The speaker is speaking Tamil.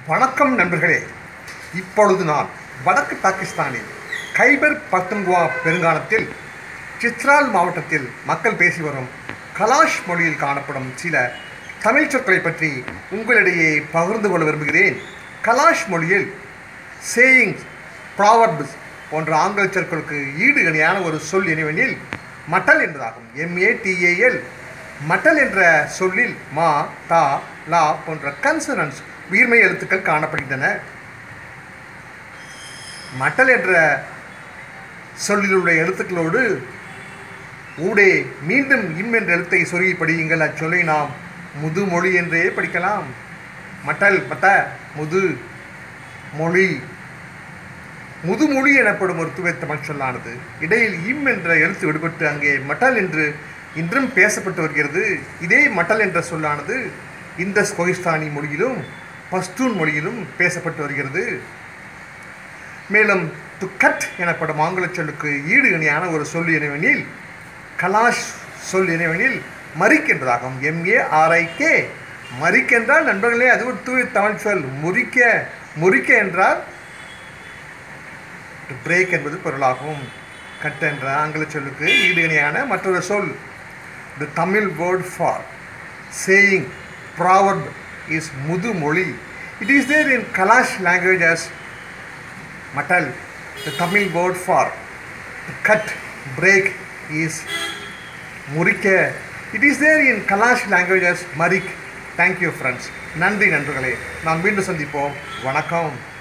வணக்கம் நண்பர்களே இப்பொழுது நான் வடக்கு பாகிஸ்தானில் கைபர் பக்துன்குவா பெருங்காலத்தில் சித்ரால் மாவட்டத்தில் மக்கள் பேசி வரும் கலாஷ் மொழியில் காணப்படும் சில தமிழ் சொற்களை பற்றி உங்களிடையே பகிர்ந்து கொள்ள விரும்புகிறேன் கலாஷ் மொழியில் சேயிங்ஸ் ப்ராவர்ப்ஸ் போன்ற ஆங்கில சொற்களுக்கு ஈடு இணையான ஒரு சொல் என்னவெனில் மட்டல் என்பதாகும் எம்ஏடிஏஎல் மட்டல் என்ற சொல்லில் மா தா லா போன்ற கன்சனன்ஸ் உயிர்மை எழுத்துக்கள் காணப்படுகின்றன மட்டல் என்ற சொல்லில் உள்ள எழுத்துக்களோடு ஊடே மீண்டும் இம் என்ற எழுத்தை சொருகி படியுங்கள் அச்சொல்லை நாம் முதுமொழி என்றே படிக்கலாம் மட்டல் மட்ட முது மொழி முதுமொழி எனப்படும் ஒரு துவை தமிழ் சொல்லானது இடையில் இம் என்ற எழுத்து விடுபட்டு அங்கே மட்டல் என்று இன்றும் பேசப்பட்டு வருகிறது இதே மட்டல் என்ற சொல்லானது இந்த கொகிஸ்தானி மொழியிலும் பஸ்தூன் மொழியிலும் பேசப்பட்டு வருகிறது மேலும் டு கட் எனப்படும் ஆங்கில சொல்லுக்கு ஈடு இணையான ஒரு சொல் இணைவெனில் கலாஷ் சொல் இணைவெனில் மரிக் என்பதாகும் எம்ஏஆர்ஐகே மரிக் என்றால் நண்பர்களே அது ஒரு தூய தமிழ் சொல் முறிக்க முறிக்க என்றால் டு பிரேக் என்பது பொருளாகும் கட் என்ற ஆங்கில சொல்லுக்கு ஈடு இணையான மற்றொரு சொல் the Tamil word for saying proverb is முதுமொழி it is there in Kalash language as மட்டல் the Tamil word for cut break is முறிக்க it is there in Kalash languages மரிக் தேங்க்யூ ஃப்ரெண்ட்ஸ் நன்றி நண்பர்களே நாம் மீண்டும் சந்திப்போம் வணக்கம்